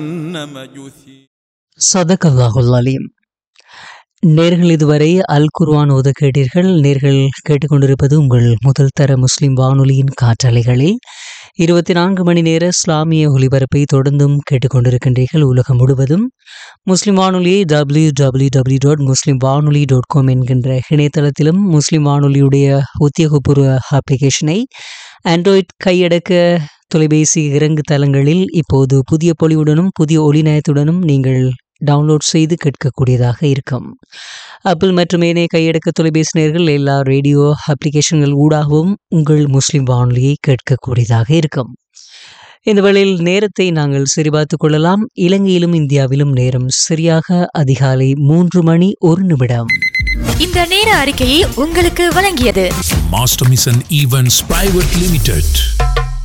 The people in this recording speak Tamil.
إنما يثير சதகல்லாஹுல் அலீம் நேர்கள் இதுவரை அல் குர்ஆன் ஓத கேட்டீர்கள் நேர்கள் கேட்டுக்கொண்டிருப்பது உங்கள் முதல் தர முஸ்லிம் வானொலியின் காற்றலைகளில் இருபத்தி நான்கு மணி நேர இஸ்லாமிய ஒலிபரப்பை தொடர்ந்தும் கேட்டுக்கொண்டிருக்கின்றீர்கள் உலகம் முழுவதும் முஸ்லிம் வானொலியை W W W dot Muslim Vanoli dot com என்கின்ற இணையதளத்திலும் முஸ்லிம் வானொலியுடைய உத்தியோகபூர்வ அப்ளிகேஷனை ஆண்ட்ராய்ட் கையடக்க தொலைபேசி இறங்கு தளங்களில் இப்போது புதிய பொலிவுடனும் புதிய ஒளிநயத்துடனும் நீங்கள் டவுன்லோட் செய்து கேட்கக்கூடியதாக இருக்கும் ஆப்பிள் மற்றும் ஏனைய கையடக்க தொலைபேசி நேர்கள் எல்லா ரேடியோ அப்ளிகேஷன்கள் ஊடாகவும் உங்கள் முஸ்லிம் வானொலியை கேட்கக்கூடியதாக இருக்கும் இந்த வேளையில் நேரத்தை நாங்கள் சரிபார்த்துக் கொள்ளலாம் இலங்கையிலும் இந்தியாவிலும் நேரம் சரியாக அதிகாலை மூன்று மணி ஒரு நிமிடம் இந்த நேர அறிக்கையை உங்களுக்கு வழங்கியது Master Mission Events Private Limited.